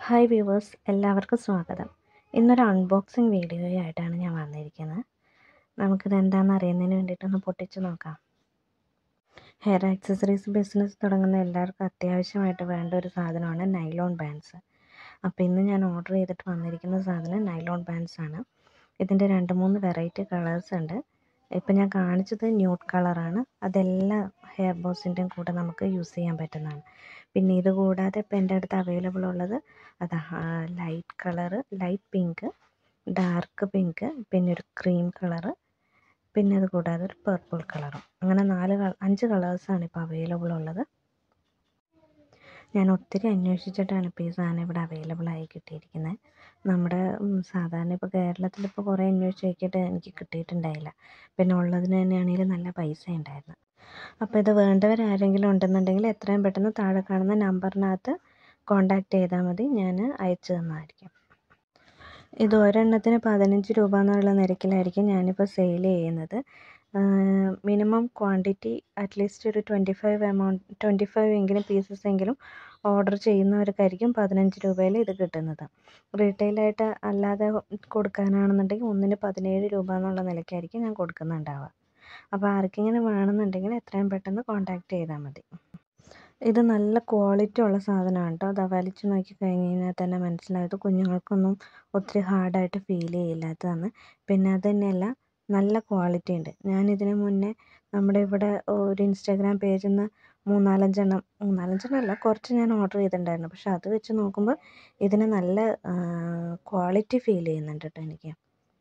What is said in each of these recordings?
hi viewers എല്ലാവർക്കും സ്വാഗതം ഇന്നൊരു അൺബോക്സിങ് വീഡിയോയായിട്ടാണ് ഞാൻ വന്നിരിക്കുന്നത് നമുക്കിത് എന്താണെന്ന് അറിയുന്നതിന് വേണ്ടിയിട്ടൊന്ന് പൊട്ടിച്ച് നോക്കാം ഹെയർ ആക്സസറീസ് ബിസിനസ് തുടങ്ങുന്ന എല്ലാവർക്കും അത്യാവശ്യമായിട്ട് വേണ്ട ഒരു സാധനമാണ് നൈലോൺ ബാൻഡ്സ് അപ്പോൾ ഇന്ന് ഞാൻ ഓർഡർ ചെയ്തിട്ട് വന്നിരിക്കുന്ന സാധനം നൈലോൺ ബാൻഡ്സ് ആണ് ഇതിൻ്റെ രണ്ട് മൂന്ന് വെറൈറ്റി കളേഴ്സ് ഉണ്ട് ഇപ്പം ഞാൻ കാണിച്ചത് ന്യൂഡ് കളറാണ് അതെല്ലാ ഹെയർ ബോസിൻ്റെയും കൂടെ നമുക്ക് യൂസ് ചെയ്യാൻ പറ്റുന്നതാണ് പിന്നെ ഇത് കൂടാതെ ഇപ്പം എൻ്റെ അടുത്ത് അവൈലബിൾ ഉള്ളത് അത് light colour light pink dark pink പിന്നെ ഒരു ക്രീം കളറ് പിന്നെ അത് കൂടാതെ ഒരു പർപ്പിൾ കളറും അങ്ങനെ നാല് അഞ്ച് കളേഴ്സാണ് ഇപ്പോൾ അവൈലബിൾ ഉള്ളത് ഞാൻ ഒത്തിരി അന്വേഷിച്ചിട്ടാണ് ഇപ്പോൾ ഈ സാധനം ഇവിടെ അവൈലബിൾ ആയി കിട്ടിയിരിക്കുന്നത് നമ്മുടെ സാധാരണ ഇപ്പോൾ കേരളത്തിൽ ഇപ്പോൾ കുറേ അന്വേഷിച്ച് നോക്കിയിട്ട് എനിക്ക് കിട്ടിയിട്ടുണ്ടായില്ല പിന്നെ ഉള്ളതിന് തന്നെയാണെങ്കിലും നല്ല പൈസ ഉണ്ടായിരുന്നു അപ്പോൾ ഇത് വേണ്ടവരാരെങ്കിലും ഉണ്ടെന്നുണ്ടെങ്കിൽ എത്രയും പെട്ടെന്ന് താഴെ കാണുന്ന നമ്പറിനകത്ത് കോണ്ടാക്ട് ചെയ്താൽ മതി ഞാൻ അയച്ചു തന്നതായിരിക്കും ഇത് ഒരെണ്ണത്തിന് പതിനഞ്ച് രൂപ എന്നുള്ള നിരക്കിലായിരിക്കും ഞാനിപ്പോൾ സെയിൽ ചെയ്യുന്നത് മിനിമം ക്വാണ്ടിറ്റി അറ്റ്ലീസ്റ്റ് ഒരു twenty five amount twenty five എങ്കിലും പീസസ് എങ്കിലും ഓർഡർ ചെയ്യുന്നവർക്കായിരിക്കും പതിനഞ്ച് രൂപയിൽ ഇത് കിട്ടുന്നത് റീറ്റെയിലായിട്ട് അല്ലാതെ കൊടുക്കാനാണെന്നുണ്ടെങ്കിൽ ഒന്നിന് പതിനേഴ് രൂപ എന്നുള്ള നിലയ്ക്കായിരിക്കും ഞാൻ കൊടുക്കുന്നുണ്ടാവുക അപ്പോൾ ആർക്കെങ്കിലും വേണമെന്നുണ്ടെങ്കിൽ എത്രയും പെട്ടെന്ന് കോൺടാക്റ്റ് ചെയ്താൽ മതി ഇത് നല്ല ക്വാളിറ്റി ഉള്ള സാധനമാണ് കേട്ടോ അത് വലിച്ചു നോക്കി കഴിഞ്ഞ് കഴിഞ്ഞാൽ തന്നെ മനസ്സിലായത് കുഞ്ഞുങ്ങൾക്കൊന്നും ഒത്തിരി ഹാർഡായിട്ട് ഫീൽ ചെയ്യില്ലാത്തതാണ് പിന്നെ അത് തന്നെയല്ല നല്ല ക്വാളിറ്റി ഉണ്ട് ഞാനിതിന് മുന്നേ നമ്മുടെ ഇവിടെ ഒരു ഇൻസ്റ്റാഗ്രാം പേജിൽ നിന്ന് മൂന്നാലഞ്ചെണ്ണം മൂന്നാലഞ്ചെണ്ണം അല്ല കുറച്ച് ഞാൻ ഓർഡർ ചെയ്തിട്ടുണ്ടായിരുന്നു പക്ഷെ അത് വെച്ച് നോക്കുമ്പോൾ ഇതിന് നല്ല ക്വാളിറ്റി ഫീൽ ചെയ്യുന്നുണ്ട് കേട്ടോ എനിക്ക്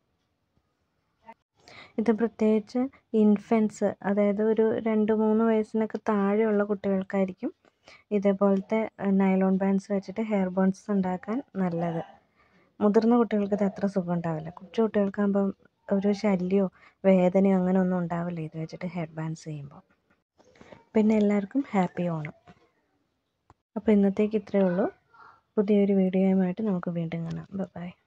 ഇത് പ്രത്യേകിച്ച് ഇൻഫൻസ് അതായത് ഒരു രണ്ട് മൂന്ന് വയസ്സിനൊക്കെ താഴെയുള്ള കുട്ടികൾക്കായിരിക്കും ഇതേപോലത്തെ നൈലോൺ ബാൻഡ്സ് വെച്ചിട്ട് ഹെയർ ബോൺസ് ഉണ്ടാക്കാൻ നല്ലത് മുതിർന്ന കുട്ടികൾക്ക് ഇത് അത്ര സുഖം ഉണ്ടാവില്ല കൊച്ചു കുട്ടികൾക്കാകുമ്പം ഒരു ശല്യമോ വേദനയോ അങ്ങനെ ഒന്നും ഉണ്ടാവില്ല ഇത് വെച്ചിട്ട് ഹെയർ ബാൻഡ്സ് ചെയ്യുമ്പോൾ പിന്നെ എല്ലാവർക്കും ഹാപ്പി ഓണം അപ്പോൾ ഇന്നത്തേക്ക് ഇത്രയേ ഉള്ളൂ പുതിയൊരു വീഡിയോയുമായിട്ട് നമുക്ക് വീണ്ടും കാണാം ബൈ